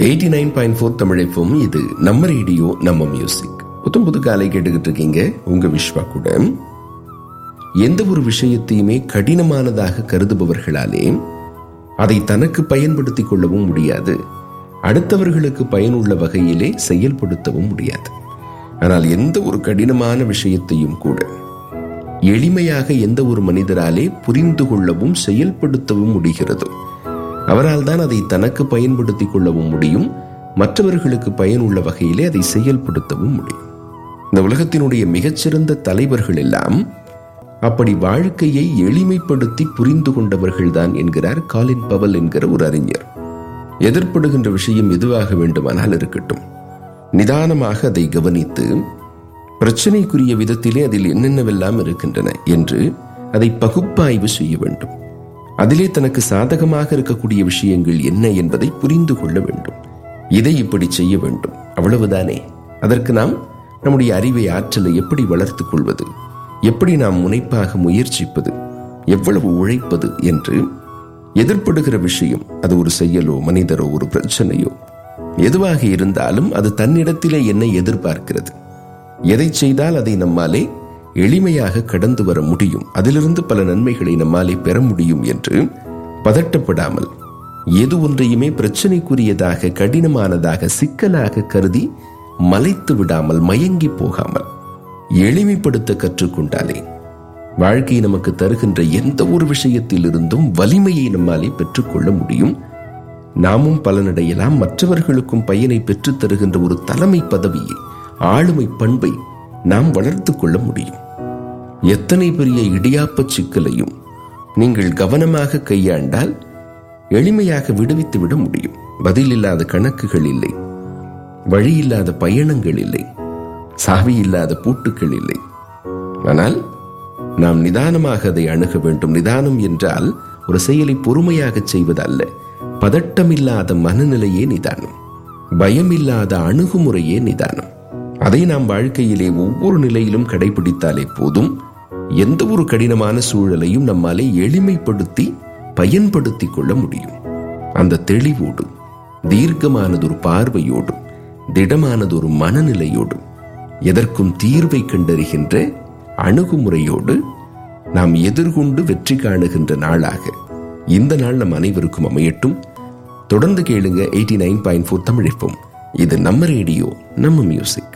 eighty nine point four தமிழைப்பும் இது நம்ம ரேடியோ நம்ம மியூசிக் புத்தம் புது காலை கேட்டுக்கிட்டு இருக்கீங்க உங்க விஸ்வா கூட எந்த ஒரு விஷயத்தையுமே கடினமானதாக கருதுபவர்களாலே அதை தனக்கு பயன்படுத்திக் கொள்ளவும் முடியாது அடுத்தவர்களுக்கு பயனுள்ள வகையிலே செயல்படுத்தவும் முடியாது ஆனால் எந்த ஒரு கடினமான விஷயத்தையும் கூட எளிமையாக எந்த ஒரு மனிதராலே புரிந்து கொள்ளவும் செயல்படுத்தவும் முடிகிறதோ அவரால் தான் அதை தனக்கு பயன்படுத்திக் கொள்ளவும் முடியும் மற்றவர்களுக்கு பயனுள்ள வகையிலே அதை செயல்படுத்தவும் முடியும் இந்த உலகத்தினுடைய மிகச்சிறந்த தலைவர்கள் எல்லாம் அப்படி வாழ்க்கையை எளிமைப்படுத்தி புரிந்து கொண்டவர்கள்தான் என்கிறார் காலின் பவல் என்கிற ஒரு அறிஞர் எதிர்ப்படுகின்ற விஷயம் எதுவாக வேண்டுமானால் இருக்கட்டும் நிதானமாக அதை கவனித்து பிரச்சனைக்குரிய விதத்திலே அதில் என்னென்னவெல்லாம் இருக்கின்றன என்று அதை பகுப்பாய்வு செய்ய வேண்டும் அதிலே தனக்கு சாதகமாக இருக்கக்கூடிய விஷயங்கள் என்ன என்பதை புரிந்து கொள்ள வேண்டும் இதை இப்படி செய்ய வேண்டும் அவ்வளவுதானே அதற்கு நாம் நம்முடைய அறிவை ஆற்றலை எப்படி வளர்த்துக் கொள்வது எப்படி நாம் முனைப்பாக முயற்சிப்பது எவ்வளவு உழைப்பது என்று எதிர்ப்படுகிற விஷயம் அது ஒரு செயலோ மனிதரோ ஒரு பிரச்சனையோ எதுவாக இருந்தாலும் அது தன்னிடத்திலே என்ன எதிர்பார்க்கிறது எதை செய்தால் அதை நம்மாலே எளிமையாக கடந்து வர முடியும் அதிலிருந்து பல நன்மைகளை நம்மாலே பெற முடியும் என்று பதட்டப்படாமல் எது ஒன்றையுமே பிரச்சனைக்குரியதாக கடினமானதாக சிக்கலாக கருதி மலைத்து விடாமல் மயங்கி போகாமல் எளிமைப்படுத்த கற்றுக்கொண்டாலே வாழ்க்கை நமக்கு தருகின்ற எந்த ஒரு விஷயத்தில் இருந்தும் வலிமையை நம்மாலே பெற்றுக்கொள்ள முடியும் நாமும் பலனடையலாம் மற்றவர்களுக்கும் பயனை பெற்றுத் தருகின்ற ஒரு தலைமை பதவியை ஆளுமை பண்பை நாம் வளர்த்துக் கொள்ள முடியும் எத்தனை பெரிய இடியாப்ப சிக்கலையும் நீங்கள் கவனமாக கையாண்டால் எளிமையாக விடுவித்து விட முடியும் பதில் இல்லாத கணக்குகள் இல்லை வழி இல்லாத பயணங்கள் இல்லை சாவி இல்லாத பூட்டுக்கள் இல்லை ஆனால் நாம் நிதானமாக அதை அணுக வேண்டும் நிதானம் என்றால் ஒரு செயலை பொறுமையாக செய்வதல்ல பதட்டமில்லாத மனநிலையே நிதானம் பயமில்லாத அணுகுமுறையே நிதானம் அதை நாம் வாழ்க்கையிலே ஒவ்வொரு நிலையிலும் கடைபிடித்தாலே போதும் எந்த ஒரு கடினமான சூழலையும் நம்மாலே எளிமைப்படுத்தி பயன்படுத்திக் கொள்ள முடியும் அந்த தெளிவோடு தீர்க்கமானதொரு பார்வையோடும் திடமானதொரு மனநிலையோடும் எதற்கும் தீர்வை கண்டறிகின்ற அணுகுமுறையோடு நாம் எதிர்கொண்டு வெற்றி காணுகின்ற நாளாக இந்த நாள் நம் அனைவருக்கும் அமையட்டும் தொடர்ந்து கேளுங்க எயிட்டி நைன் பாயிண்ட் ஃபோர் தமிழிப்போம் இது நம்ம ரேடியோ நம்ம மியூசிக்